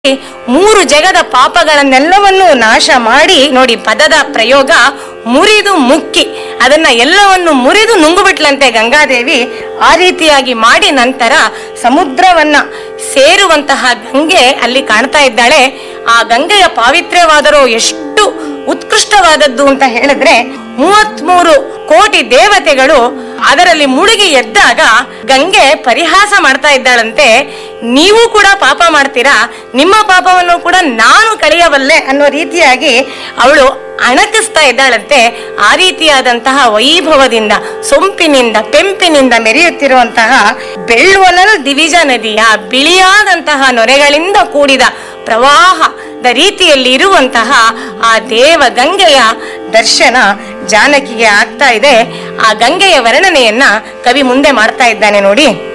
ಮೂರು ಜಗದ ಪಾಪಗಳನ್ನೆಲ್ಲವನ್ನೂ ನಾಶ ಮಾಡಿ ನೋಡಿ ಪದದ ಪ್ರಯೋಗ ಮುರಿದು ಮುಕ್ಕಿ ಅದನ್ನ ಎಲ್ಲವನ್ನು ಮುರಿದು ನುಂಗುಬಿಟ್ಲಂತೆ ಗಂಗಾದೇವಿ ಆ ರೀತಿಯಾಗಿ ಮಾಡಿ ನಂತರ ಸಮುದ್ರವನ್ನ ಸೇರುವಂತಹ ಗಂಗೆ ಅಲ್ಲಿ ಕಾಣ್ತಾ ಇದ್ದಾಳೆ ಆ ಗಂಗೆಯ ಪಾವಿತ್ರ್ಯವಾದರೂ ಎಷ್ಟು ಉತ್ಕೃಷ್ಟವಾದದ್ದು ಅಂತ ಹೇಳಿದ್ರೆ ಮೂವತ್ಮೂರು ಕೋಟಿ ದೇವತೆಗಳು ಅದರಲ್ಲಿ ಮುಳುಗಿ ಎದ್ದಾಗ ಗಂಗೆ ಪರಿಹಾಸ ಮಾಡ್ತಾ ಇದ್ದಾಳಂತೆ ನೀವು ಕೂಡ ಪಾಪ ಮಾಡ್ತೀರಾ ನಿಮ್ಮ ಪಾಪವನ್ನು ಕೂಡ ನಾನು ಕಳೆಯಬಲ್ಲೆ ಅನ್ನೋ ರೀತಿಯಾಗಿ ಅವಳು ಅಣಕಿಸ್ತಾ ಇದ್ದಾಳಂತೆ ಆ ರೀತಿಯಾದಂತಹ ವೈಭವದಿಂದ ಸೊಂಪಿನಿಂದ ಪೆಂಪಿನಿಂದ ಮೆರೆಯುತ್ತಿರುವಂತಹ ಬೆಳ್ಳುವನಲ್ ದಿವಿಜ ನದಿಯ ಬಿಳಿಯಾದಂತಹ ನೊರೆಗಳಿಂದ ಕೂಡಿದ ಪ್ರವಾಹದ ರೀತಿಯಲ್ಲಿ ಇರುವಂತಹ ಆ ದೇವ ಗಂಗೆಯ ದರ್ಶನ ಜಾನಕಿಗೆ ಆಗ್ತಾ ಇದೆ ಆ ಗಂಗೆಯ ವರ್ಣನೆಯನ್ನ ಕವಿ ಮುಂದೆ ಮಾಡ್ತಾ ಇದ್ದಾನೆ ನೋಡಿ